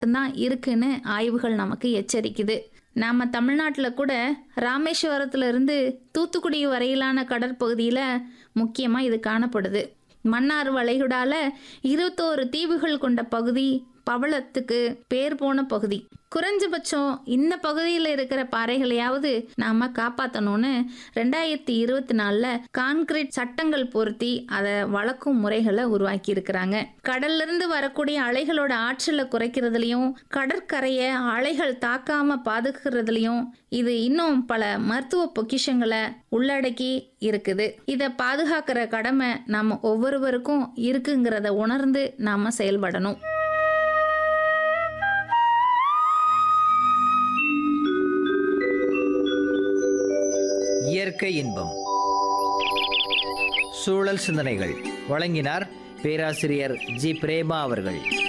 தான் இருக்குன்னு ஆய்வுகள் நமக்கு எச்சரிக்குது நாம தமிழ்நாட்டில் கூட ராமேஸ்வரத்துல இருந்து தூத்துக்குடி வரையிலான கடற்பகுதியில் முக்கியமாக இது காணப்படுது மன்னார் வளைகுடால இருபத்தோரு தீவுகள் கொண்ட பகுதி பவளத்துக்கு பேர் போன பகுதி குறைஞ்சபட்சம் இந்த பகுதியில் இருக்கிற பாறைகளையாவது நாம காப்பாற்றணும்னு ரெண்டாயிரத்தி இருபத்தி நாலில் கான்கிரீட் சட்டங்கள் பொருத்தி அதை வளர்க்கும் முறைகளை உருவாக்கி இருக்கிறாங்க கடல்ல இருந்து வரக்கூடிய அலைகளோட ஆற்றலை குறைக்கிறதுலையும் கடற்கரையை அலைகள் தாக்காம பாதுகாக்கிறதுலையும் இது இன்னும் பல மருத்துவ பொக்கிஷங்களை உள்ளடக்கி இருக்குது இதை பாதுகாக்கிற கடமை நம்ம ஒவ்வொருவருக்கும் இருக்குங்கிறத உணர்ந்து நாம செயல்படணும் இயற்கை இன்பம் சூழல் சிந்தனைகள் வழங்கினார் பேராசிரியர் ஜி பிரேமா அவர்கள்